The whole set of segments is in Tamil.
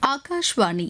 ஆகாஷ்வாணி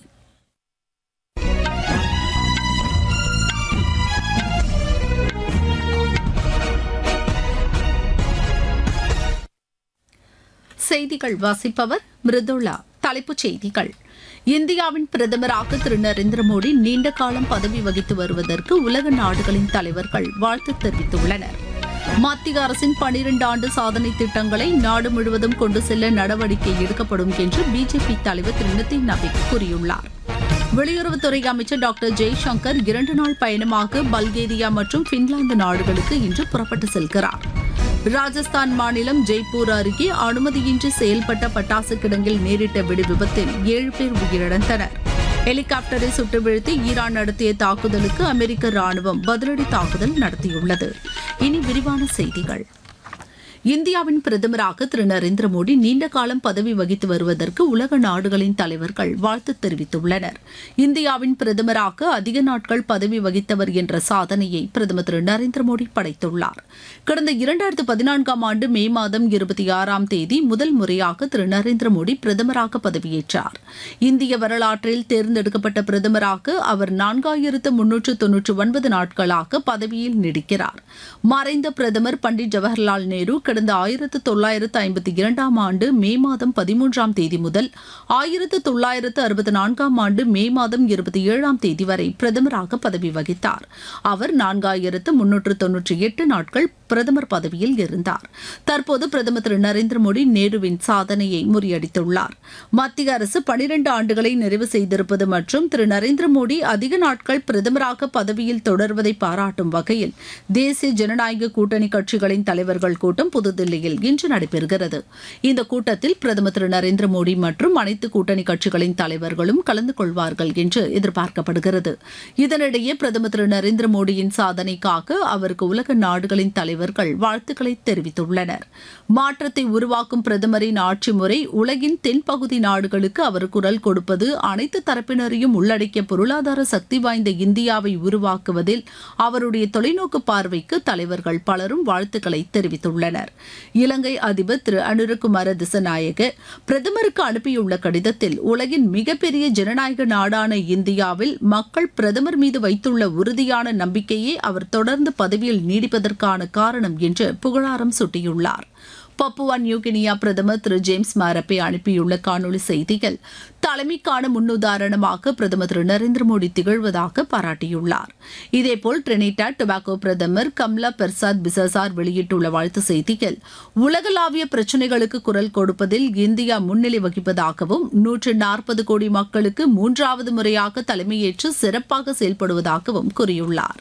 செய்திகள் வாசிப்பவர் மிருதுளா தலைப்புச் செய்திகள் இந்தியாவின் பிரதமராக திரு நரேந்திர மோடி நீண்ட காலம் பதவி வகித்து வருவதற்கு உலக நாடுகளின் தலைவர்கள் வாழ்த்து தெரிவித்துள்ளனர் மத்திய அரசின் பனிரெண்டு ஆண்டு சாதனை திட்டங்களை நாடு முழுவதும் கொண்டு செல்ல நடவடிக்கை எடுக்கப்படும் என்று பிஜேபி தலைவர் திரு நிதின் நவீன் கூறியுள்ளார் வெளியுறவுத்துறை அமைச்சர் டாக்டர் ஜெய்சங்கர் இரண்டு நாள் பயணமாக பல்கேரியா மற்றும் பின்லாந்து நாடுகளுக்கு இன்று புறப்பட்டு செல்கிறார் ராஜஸ்தான் மாநிலம் ஜெய்ப்பூர் அருகே அனுமதியின்றி செயல்பட்ட பட்டாசு கிடங்கில் நேரிட்ட வெடி விபத்தில் ஏழு பேர் உயிரிழந்தனர் ஹெலிகாப்டரை சுட்டு வீழ்த்தி ஈரான் நடத்திய தாக்குதலுக்கு அமெரிக்க ராணுவம் பதிலடி தாக்குதல் நடத்தியுள்ளது இனி விரிவான செய்திகள் இந்தியாவின் பிரதமராக திரு நரேந்திர மோடி நீண்ட காலம் பதவி வகித்து வருவதற்கு உலக நாடுகளின் தலைவர்கள் வாழ்த்து தெரிவித்துள்ளனர் இந்தியாவின் பிரதமராக அதிக நாட்கள் பதவி வகித்தவர் என்ற சாதனையை பிரதமர் திரு நரேந்திர மோடி படைத்துள்ளார் கடந்த இரண்டாயிரத்து பதினான்காம் ஆண்டு மே மாதம் இருபத்தி ஆறாம் தேதி முதல் முறையாக திரு நரேந்திர மோடி பிரதமராக பதவியேற்றார் இந்திய வரலாற்றில் தேர்ந்தெடுக்கப்பட்ட பிரதமராக அவர் நான்காயிரத்து முன்னூற்று தொன்னூற்று ஒன்பது நாட்களாக பதவியில் நீடிக்கிறார் மறைந்த பிரதமர் பண்டிட் ஜவஹர்லால் நேரு கடந்த ஆயிரத்து தொள்ளாயிரத்து ஐம்பத்தி இரண்டாம் ஆண்டு மே மாதம் பதிமூன்றாம் தேதி முதல் ஆயிரத்து தொள்ளாயிரத்து அறுபத்தி நான்காம் ஆண்டு மே மாதம் இருபத்தி ஏழாம் தேதி வரை பிரதமராக பதவி வகித்தார் அவர் நான்காயிரத்து முன்னூற்று தொன்னூற்றி எட்டு நாட்கள் பிரதமர் பதவியில் இருந்தார் தற்போது பிரதமர் திரு நரேந்திர மோடி நேருவின் சாதனையை முறியடித்துள்ளார் மத்திய அரசு பனிரண்டு ஆண்டுகளை நிறைவு செய்திருப்பது மற்றும் திரு நரேந்திர மோடி அதிக நாட்கள் பிரதமராக பதவியில் தொடர்வதை பாராட்டும் வகையில் தேசிய ஜனநாயக கூட்டணி கட்சிகளின் தலைவர்கள் கூட்டம் புதுதில்லியில் இன்று நடைபெறுகிறது இந்த கூட்டத்தில் பிரதமர் திரு நரேந்திர மோடி மற்றும் அனைத்து கூட்டணி கட்சிகளின் தலைவர்களும் கலந்து கொள்வார்கள் என்று எதிர்பார்க்கப்படுகிறது இதனிடையே பிரதமர் திரு நரேந்திர மோடியின் சாதனைக்காக அவருக்கு உலக நாடுகளின் தலைவர்கள் வாழ்த்துக்களை தெரிவித்துள்ளனர் மாற்றத்தை உருவாக்கும் பிரதமரின் ஆட்சி முறை உலகின் தென்பகுதி நாடுகளுக்கு அவர் குரல் கொடுப்பது அனைத்து தரப்பினரையும் உள்ளடக்கிய பொருளாதார சக்தி வாய்ந்த இந்தியாவை உருவாக்குவதில் அவருடைய தொலைநோக்கு பார்வைக்கு தலைவர்கள் பலரும் வாழ்த்துக்களை தெரிவித்துள்ளனர் இலங்கை அதிபர் திரு அனுரகுமார திசநாயக பிரதமருக்கு அனுப்பியுள்ள கடிதத்தில் உலகின் மிகப்பெரிய ஜனநாயக நாடான இந்தியாவில் மக்கள் பிரதமர் மீது வைத்துள்ள உறுதியான நம்பிக்கையே அவர் தொடர்ந்து பதவியில் நீடிப்பதற்கான காரணம் என்று புகழாரம் சூட்டியுள்ளார் பப்புவா நியூகினியா பிரதமர் திரு ஜேம்ஸ் மாரப்பே அனுப்பியுள்ள காணொலி செய்தியில் தலைமைக்கான முன்னுதாரணமாக பிரதமர் திரு நரேந்திர மோடி திகழ்வதாக பாராட்டியுள்ளார் இதேபோல் டிரினிடா டொபாகோ பிரதமர் கம்லா பெர்சாத் பிசசார் வெளியிட்டுள்ள வாழ்த்து செய்தியில் உலகளாவிய பிரச்சினைகளுக்கு குரல் கொடுப்பதில் இந்தியா முன்னிலை வகிப்பதாகவும் நூற்று நாற்பது கோடி மக்களுக்கு மூன்றாவது முறையாக தலைமையேற்று சிறப்பாக செயல்படுவதாகவும் கூறியுள்ளார்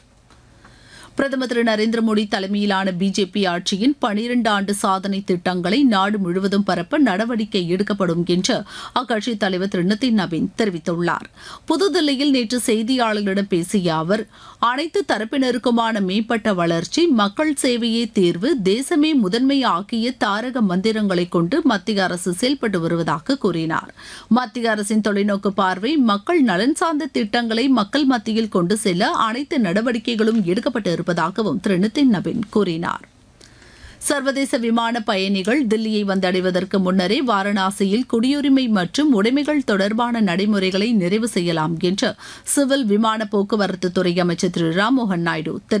பிரதமர் திரு நரேந்திர மோடி தலைமையிலான பிஜேபி ஆட்சியின் பனிரண்டு ஆண்டு சாதனை திட்டங்களை நாடு முழுவதும் பரப்ப நடவடிக்கை எடுக்கப்படும் என்று அக்கட்சித் தலைவர் திரு நிதின் நவீன் தெரிவித்துள்ளார் புதுதில்லியில் நேற்று செய்தியாளர்களிடம் பேசிய அவர் அனைத்து தரப்பினருக்குமான மேம்பட்ட வளர்ச்சி மக்கள் சேவையே தீர்வு தேசமே முதன்மை ஆக்கிய தாரக மந்திரங்களை கொண்டு மத்திய அரசு செயல்பட்டு வருவதாக கூறினார் மத்திய அரசின் தொலைநோக்கு பார்வை மக்கள் நலன் சார்ந்த திட்டங்களை மக்கள் மத்தியில் கொண்டு செல்ல அனைத்து நடவடிக்கைகளும் எடுக்கப்பட்டு இருப்பதாகவும் திரு நிதின் நவீன் கூறினார் சர்வதேச விமான பயணிகள் தில்லியை வந்தடைவதற்கு முன்னரே வாரணாசியில் குடியுரிமை மற்றும் உடைமைகள் தொடர்பான நடைமுறைகளை நிறைவு செய்யலாம் என்று சிவில் விமான போக்குவரத்து துறை அமைச்சர் திரு ராம்மோகன் நாயுடு தெரிவித்தார்